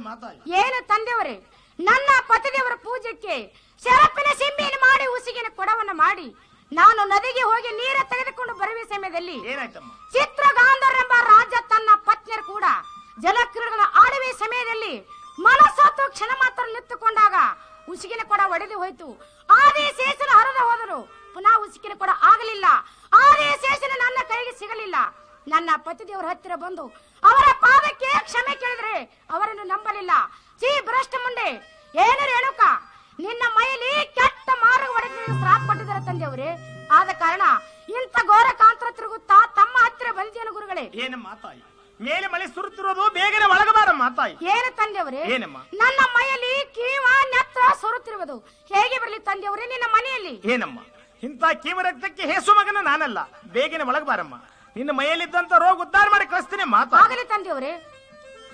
ಏನಮ್ಮ ತಾಯಿ ಏನು ತಂದೆಯವರೇ ನನ್ನ ಪತಿದೇವರ ಪೂಜೆಗೆ ಶರಪಿನ ಸಿಂಬಿಯನ್ನು ಮಾಡಿ ಉಸಿಗಿನ ಕೊಡವನ್ನ ಮಾಡಿ ನಾನು ನದಿಗೆ ಹೋಗಿ ನೀರ ತೆಗೆದುಕೊಂಡು ಬರುವ ಸಮಯದಲ್ಲಿ ಏನಾಯ್ತಮ್ಮ ಚಿತ್ರಗಾಂಧರೆಂಬ ರಾಜ ತನ್ನ ಪತ್ನಿಯರು ಕೂಡ ಜಲಕ್ರೀಡೆಗಳ ಆಡುವೆ ಸಮಯದಲ್ಲಿ ಮನಸ್ಸತ್ತು ಕ್ಷಣ ಮಾತ್ರ ನಿಂತುಕೊಂಡಾಗ ಉಸಿಗಿನ ಕೊಡ ಒಡೆದು ಹೋಯ್ತು ಆದಿ ಶೇಷನ ಹರಿದು ಹೋದರು ಪುನಃ ಉಸಿಗಿನ ಕೊಡ ಆಗಲಿಲ್ಲ ಆದಿ ಶೇಷನ ನನ್ನ ಕೈಗೆ ಸಿಗಲಿಲ್ಲ ನನ್ನ ಪತಿದೇವರ ಹತ್ತಿರ ಬಂದು ಅವರ ಪಾದಕ್ಕೆ ಕ್ಷಮೆ ಕೇಳಿದ್ರೆ ಅವರನ್ನು ನಂಬಲಿಲ್ಲ ಚೀ ಭ್ರಷ್ಟ ಮುಂಡೆ ಏನು ರೇಣುಕ ನಿನ್ನ ಮೈಲಿ ಕೆಟ್ಟ ಮಾರ್ಗ ಒಡೆದು ಶ್ರಾಪ್ ಕೊಟ್ಟಿದ್ದಾರೆ ತಂದೆಯವರೇ ಆದ ಕಾರಣ ಇಂಥ ಘೋರ ಕಾಂತರ ತಿರುಗುತ್ತಾ ತಮ್ಮ ಹತ್ತಿರ ಬಂದಿಯನು ಗುರುಗಳೇ ಏನಮ್ಮ ತಾಯಿ ಮೇಲೆ ಮಳೆ ಸುರುತ್ತಿರೋದು ಬೇಗನೆ ಒಳಗಬಾರಮ್ಮ ತಾಯಿ ಏನು ತಂದೆಯವರೇ ಏನಮ್ಮ? ನನ್ನ ಮೈಯಲ್ಲಿ ಕೀವ ನೆತ್ರ ಸೊರುತ್ತಿರುವುದು ಹೇಗೆ ಬರಲಿ ತಂದೆಯವರೇ ನಿನ್ನ ಮನೆಯಲ್ಲಿ ಏನಮ್ಮ ಇಂಥ ಕೀವ ರಕ್ತಕ್ಕೆ ಹೇಸು ಮಗನ ನಾನಲ್ಲ ಬೇಗನೆ ಒಳಗಬಾರಮ್ಮ ನಿನ್ನ ಮೈಯಲ್ಲಿದ್ದಂತ ರೋಗ ಉದ್ಧಾರ ಮಾಡಿ ಕಳಿಸ್ತೀನಿ ಮಾತಾ ಆಗಲಿ ತಂದೆಯವರೇ